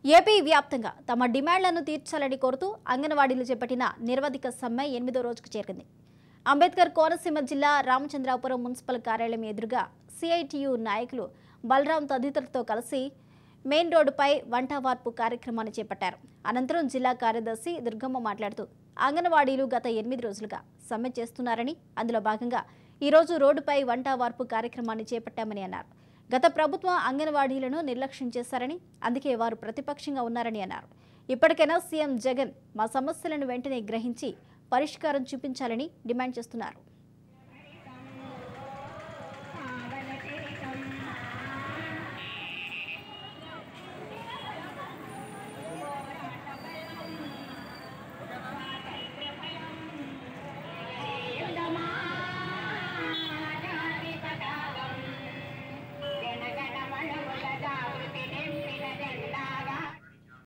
AP వ్యాప్తంగా తమ డిమాండ్లను తీర్చాలని కోరుతూ అంగన్వాడీలు చేపట్టిన నిరవధిక సమ్మె ఎనిమిదో రోజుకు చేరింది అంబేద్కర్ కోనసీమ జిల్లా రామచంద్రాపురం మున్సిపల్ కార్యాలయం ఎదురుగా సిఐటియు నాయకులు బలరాం తదితరులతో కలిసి మెయిన్ రోడ్డుపై వంట వార్పు కార్యక్రమాన్ని చేపట్టారు అనంతరం జిల్లా కార్యదర్శి దుర్గమ్మ మాట్లాడుతూ అంగన్వాడీలు గత ఎనిమిది రోజులుగా సమ్మె చేస్తున్నారని అందులో భాగంగా ఈరోజు రోడ్డుపై వంట వార్పు కార్యక్రమాన్ని చేపట్టామని అన్నారు గత ప్రభుత్వం అంగన్వాడీలను నిర్లక్ష్యం చేశారని అందుకే వారు ప్రతిపక్షంగా ఉన్నారని అన్నారు ఇప్పటికైనా సీఎం జగన్ మా సమస్యలను వెంటనే గ్రహించి పరిష్కారం చూపించాలని డిమాండ్ చేస్తున్నారు